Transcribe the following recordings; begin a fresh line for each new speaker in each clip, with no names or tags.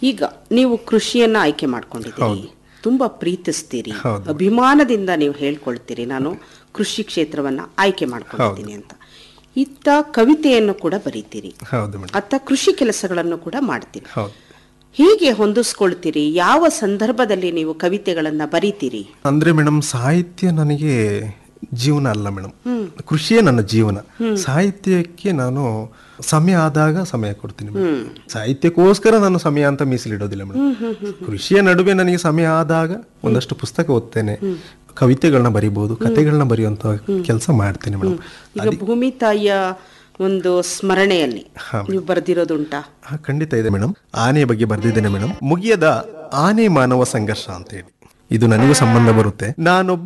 ಈಗ ನೀವು ಕೃಷಿಯನ್ನ ಆಯ್ಕೆ ಮಾಡ್ಕೊಂಡಿದ್ದೀರಿ ತುಂಬಾ ಪ್ರೀತಿಸ್ತೀರಿ
ಹೌದು.
ಅಭಿಮಾನದಿಂದ ನೀವು ಹೇಳ್ಕೊಳ್ತೀರಿ ನಾನು ಕೃಷಿ ಕ್ಷೇತ್ರವನ್ನ ಆಯ್ಕೆ ಮಾಡ್ಕೊಂಡಿದ್ದೀನಿ ಅಂತ ಇತ್ತ ಕವಿತೆಯನ್ನು ಕೂಡ ಬರೀತೀರಿ
ಹೌದು ಮೇಡಮ್
ಅತ್ತ ಕೃಷಿ ಕೆಲಸಗಳನ್ನು ಕೂಡ ಮಾಡ್ತೀರಿ
ಹೌದು
ಹೀಗೆ ಹೊಂದಿಸ್ಕೊಳ್ತೀರಿ ಯಾವ ಸಂದರ್ಭದಲ್ಲಿ ನೀವು ಕವಿತೆಗಳನ್ನ ಬರೀತೀರಿ
ಅಂದ್ರೆ ಮೇಡಮ್ ಸಾಹಿತ್ಯ ನನಗೆ ಜೀವನ ಅಲ್ಲ ಮೇಡಮ್ ಕೃಷಿಯೇ ನನ್ನ ಜೀವನ ಸಾಹಿತ್ಯಕ್ಕೆ ನಾನು ಸಮಯ ಆದಾಗ ಸಮಯ ಕೊಡ್ತೀನಿ ಮೇಡಮ್. ಸಾಹಿತ್ಯಕ್ಕೋಸ್ಕರ ನಾನು ಸಮಯ ಅಂತ ಮೀಸಲಿಡೋದಿಲ್ಲ ಮೇಡಮ್ ಕೃಷಿಯ ನಡುವೆ ನನಗೆ ಸಮಯ ಆದಾಗ ಒಂದಷ್ಟು ಪುಸ್ತಕ ಓದ್ತೇನೆ ಕವಿತೆಗಳನ್ನ ಬರಿಬಹುದು ಕತೆಗಳನ್ನ ಬರೆಯುವಂತ ಕೆಲಸ ಮಾಡ್ತೇನೆ ಮೇಡಮ್
ಈಗ ಭೂಮಿ ತಾಯಿಯ ಒಂದು ಸ್ಮರಣೆಯಲ್ಲಿ ನೀವು ಬರೆದಿರೋದುಂಟಾ
ಹಾ, ಖಂಡಿತ ಇದೆ ಮೇಡಮ್ ಆನೆಯ ಬಗ್ಗೆ ಬರ್ದಿದ್ದೇನೆ ಮೇಡಮ್ ಮುಗಿಯದ ಆನೆ ಮಾನವ ಸಂಘರ್ಷ ಅಂತ ಹೇಳಿ ಇದು ನನಗೂ ಸಂಬಂಧ ಬರುತ್ತೆ ನಾನೊಬ್ಬ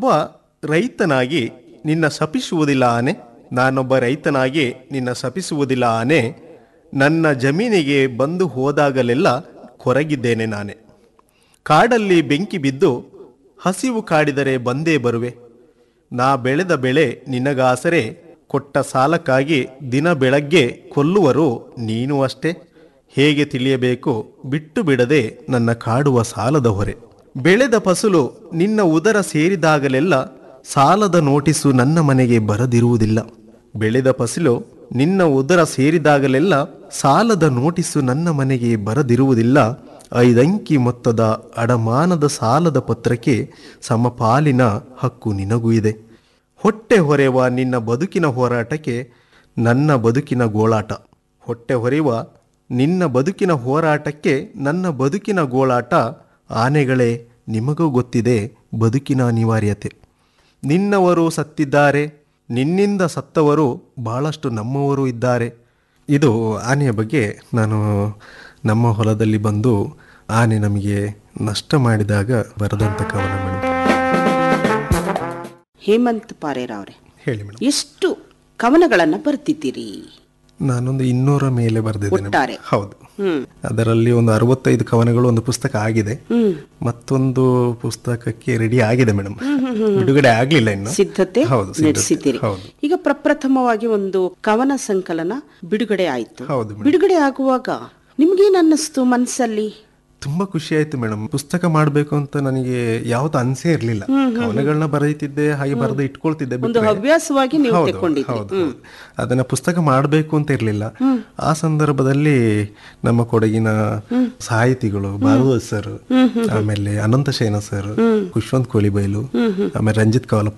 ರೈತನಾಗಿ ನಿನ್ನ ಶಪಿಸುವುದಿಲ್ಲ ಆನೆ ನಾನೊಬ್ಬ ರೈತನಾಗಿ ನಿನ್ನ ಶಪಿಸುವುದಿಲ್ಲ ಆನೆ ನನ್ನ ಜಮೀನಿಗೆ ಬಂದು ಹೋದಾಗಲೆಲ್ಲ ಕೊರಗಿದ್ದೇನೆ ನಾನೇ ಕಾಡಲ್ಲಿ ಬೆಂಕಿ ಬಿದ್ದು ಹಸಿವು ಕಾಡಿದರೆ ಬಂದೇ ಬರುವೆ ನಾ ಬೆಳೆದ ಬೆಳೆ ನಿನಗಾಸರೆ ಕೊಟ್ಟ ಸಾಲಕ್ಕಾಗಿ ದಿನ ಬೆಳಗ್ಗೆ ಕೊಲ್ಲುವರು ನೀನು ಅಷ್ಟೇ ಹೇಗೆ ತಿಳಿಯಬೇಕು ಬಿಟ್ಟು ಬಿಡದೆ ನನ್ನ ಕಾಡುವ ಸಾಲದ ಹೊರೆ ಬೆಳೆದ ಫಸಲು ನಿನ್ನ ಉದರ ಸೇರಿದಾಗಲೆಲ್ಲ ಸಾಲದ ನೋಟಿಸು ನನ್ನ ಮನೆಗೆ ಬರದಿರುವುದಿಲ್ಲ ಬೆಳೆದ ಫಸಲು ನಿನ್ನ ಉದರ ಸೇರಿದಾಗಲೆಲ್ಲ ಸಾಲದ ನೋಟಿಸು ನನ್ನ ಮನೆಗೆ ಬರದಿರುವುದಿಲ್ಲ ಐದಂಕಿ ಮೊತ್ತದ ಅಡಮಾನದ ಸಾಲದ ಪತ್ರಕ್ಕೆ ಸಮಪಾಲಿನ ಹಕ್ಕು ನಿನಗೂ ಇದೆ ಹೊಟ್ಟೆ ಹೊರೆವ ನಿನ್ನ ಬದುಕಿನ ಹೋರಾಟಕ್ಕೆ ನನ್ನ ಬದುಕಿನ ಗೋಳಾಟ ಹೊಟ್ಟೆ ಹೊರೆಯುವ ನಿನ್ನ ಬದುಕಿನ ಹೋರಾಟಕ್ಕೆ ನನ್ನ ಬದುಕಿನ ಗೋಳಾಟ ಆನೆಗಳೇ ನಿಮಗೂ ಗೊತ್ತಿದೆ ಬದುಕಿನ ಅನಿವಾರ್ಯತೆ ನಿನ್ನವರು ಸತ್ತಿದ್ದಾರೆ ನಿನ್ನಿಂದ ಸತ್ತವರು ಬಹಳಷ್ಟು ನಮ್ಮವರು ಇದ್ದಾರೆ ಇದು ಆನೆಯ ಬಗ್ಗೆ ನಾನು ನಮ್ಮ ಹೊಲದಲ್ಲಿ ಬಂದು ಆನೆ ನಮಗೆ ನಷ್ಟ ಮಾಡಿದಾಗ ಬರೆದಂಥ ಕವನ ಮೇಡಮ್
ಹೇಮಂತ್ ಪಾರೇರ ಅವರೇ
ಹೇಳಿ ಮೇಡಮ್
ಎಷ್ಟು ಕವನಗಳನ್ನ ಬರ್ತಿದ್ದೀರಿ
ನಾನೊಂದು ಇನ್ನೂರ ಮೇಲೆ ಬರೆದಿದ್ದೇನೆ
ಒಟ್ಟಾರೆ?
ಹೌದು
ಹ್ಮ್
ಅದರಲ್ಲಿ ಒಂದು ಅರವತ್ತೈದು ಕವನಗಳು ಒಂದು ಪುಸ್ತಕ ಆಗಿದೆ ಮತ್ತೊಂದು ಪುಸ್ತಕಕ್ಕೆ ರೆಡಿ ಆಗಿದೆ ಮೇಡಮ್ ಬಿಡುಗಡೆ ಆಗ್ಲಿಲ್ಲ ಇನ್ನು
ಸಿದ್ಧತೆ
ಹೌದು, ಸಿದ್ಧತೆ.
ನಡೆಸಿದ್ದೀರಿ
ಹೌದು.
ಈಗ ಪ್ರಪ್ರಥಮವಾಗಿ ಒಂದು ಕವನ ಸಂಕಲನ ಬಿಡುಗಡೆ ಆಯ್ತು
ಹೌದು ಮೇಡಮ್.
ಬಿಡುಗಡೆ ಆಗುವಾಗ ನಿಮ್ಗೇನ್ ಅನ್ನಿಸ್ತು ಮನ್ಸಲ್ಲಿ
ತುಂಬಾ ಖುಷಿ ಆಯ್ತು ಮೇಡಮ್ ಪುಸ್ತಕ ಮಾಡ್ಬೇಕು ಅಂತ ನನಗೆ ಯಾವ್ದು ಅನ್ಸೇ ಇರ್ಲಿಲ್ಲ ಕವನಗಳನ್ನ ಬರೀತಿದ್ದೆ ಹಾಗೆ ಬರೆದು ಇಟ್ಕೊಳ್ತಿದ್ದೆ
ಒಂದು
ಬಿಟ್ರೆ.
ಹವ್ಯಾಸವಾಗಿ ನೀವು
ಹೌದು,
ತೆಕ್ಕೊಂಡಿದ್ರಿ
ಹೌದು, ಹೌದು. ಅದನ್ನ ಪುಸ್ತಕ ಮಾಡಬೇಕು ಅಂತ ಇರ್ಲಿಲ್ಲ ಆ ಸಂದರ್ಭದಲ್ಲಿ ನಮ್ಮ ಕೊಡಗಿನ ಸಾಹಿತಿಗಳು ಭಾಗವತ್ ಸರ್ ಆಮೇಲೆ ಅನಂತ ಶೇನ ಸರ್ ಖುಷ್ವಂತ್ ಕೋಳಿಬೈಲು ಆಮೇಲೆ ರಂಜಿತ್ ಕವಲಪ್ಪ